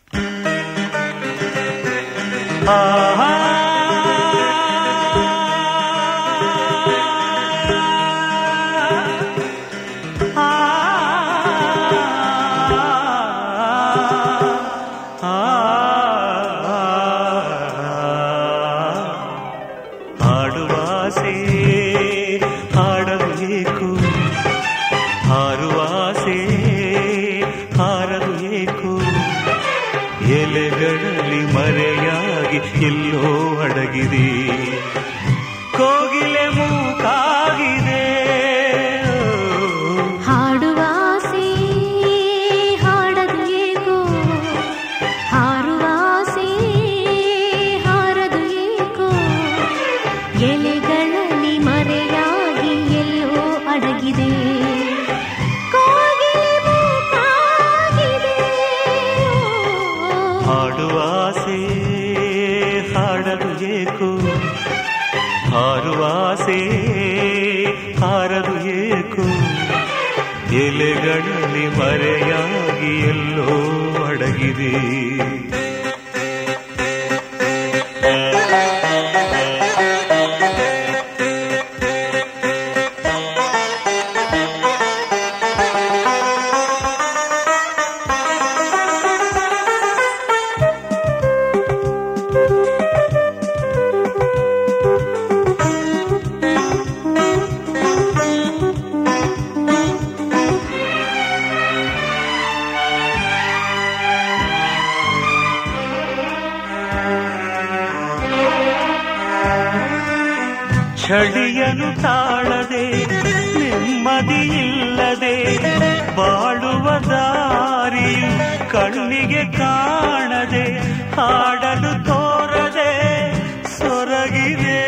ಹಾಡುವಾಸೆ ಹಾಡಬೇಕು ಹಾರುವಾಸೆ ಹಾರದು ಏಕು ಎಲೆಗಳಲ್ಲಿ ಮರೆಯಾಗಿ ಎಲ್ಲೋ ಅಡಗಿದೆ ಕೋಗಿಲೆ ಮೂಕಾಗಿದೆ ಹಾಡುವಾಸೆ ಹಾಡದು ಏಕೋ ಹಾರುವಾಸೆ ಹಾರದು ಏಕೋ ಎಲೆಗಳಲ್ಲಿ ಮರೆಯಾಗಿ ಎಲ್ಲೋ ಅಡಗಿದೆ ಕೋಗಿಲೆ ಮೂಕಾಗಿದೆ. ಹಾಡುವಾಸೆ ಹಾಡದು ಏಕು ಹಾರುವಾಸೆ ಹಾರದು ಏಕು ಎಲೆಗಳಲ್ಲಿ ಮರೆಯಾಗಿ ಎಲ್ಲೋ ಅಡಗಿದೆ ಚಳಿಯನು ತಾಳದೆ ನೆಮ್ಮದಿಯಿಲ್ಲದೆ ಬಾಳುವ ದಾರಿಯು ಕಣ್ಣಿಗೆ ಕಾಣದೆ ಹಾಡಲು ತೋರದೆ ಸೊರಗಿದೆ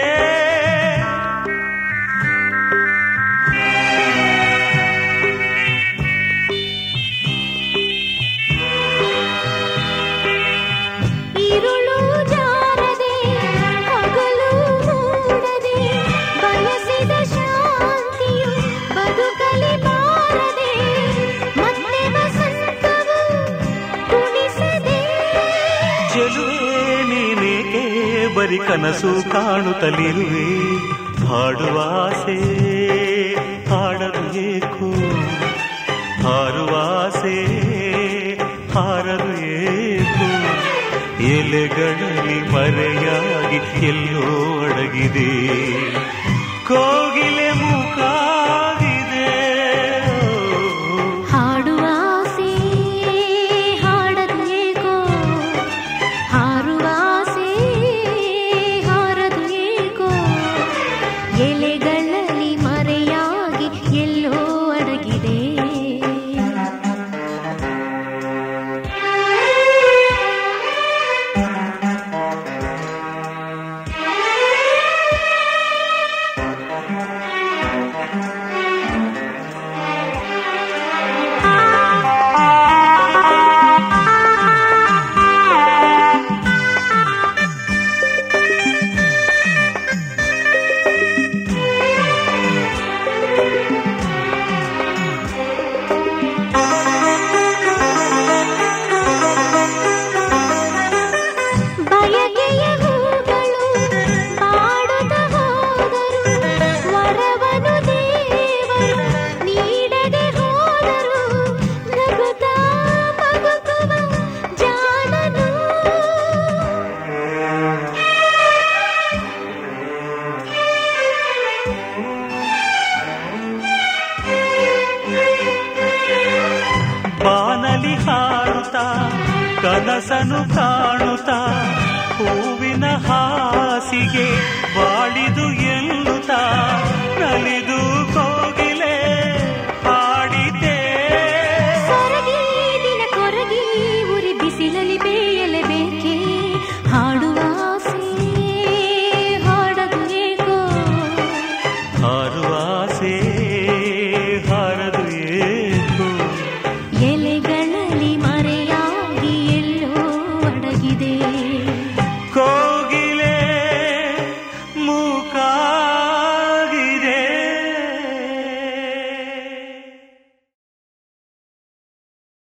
ഇരുളു ജാരದೆ ಹಗಲು ಮೂಡದೆ ಬಯಸಿದ ಶಾಂತಿಯು ಬದುಕಲಿ ಬಾರದೆ ಮತ್ತೆ ವಸಂತವು ಕುಣಿಸದೆ ಚೆಲುವೆ ನೀನೇಕೆ ಬರಿ ಕನಸು ಕಾಣುತ್ತಲಿರುವೆ ಹಾಡುವಾಸೆ ಹಾಡಲು ಏಕು ಹಾರುವಾಸೆ ಹಾರಲು ಏಕು ಎಲೆಗಳಲ್ಲಿ ಮರೆಯಾಗಿ ಎಲ್ಲೋ ಅಡಗಿದೆ ಕೋಗಿಲೆ ಮುಖಾಗಿದೆ ಹಾಡುವಾಸೆ ಹಾಡದು ಏಕೋ ಹಾರುವಾಸೆ ಹಾರದು ಏಕೋ ಎಲೆಗಳಲ್ಲಿ ಮರೆಯಾಗಿ ಎಲ್ಲೋ ಅಡಗಿದೆ ಬಯಕೆಯ ಹೂಗಳು ಪಾಡುತ್ತ ಹೋದರು ವರವನು ದೇವರು ನೀಡದೆ ಹೋದರು ನಗುತ್ತಾ ಬದುಕುವ ಜಾಣನು ಬಾನಲಿ ಹಾಡುತ್ತಾ ಕನಸನು ಕಾಣುತ್ತಾ ಹೂವಿನ ಹಾಸಿಗೆ ಬಾಳಿದು ಎನ್ನುತ್ತಾ ನಲಿದು ಕೋಗಿಲೆ ಹಾಡಿದೆ ಸೊರಗಿ ದಿನ ಕೊರಗಿ ಉರಿ ಬಿಸಿಲಲಿ ಬೇಯಲೇಬೇಕೆ ಹಾಡುವಾಸೆ ಹಾಡದು ಏಕೋ ಹಾರುವಾಸೆ ಹಾರದು ಏಕು ಎಲೆಗಳಲ್ಲಿ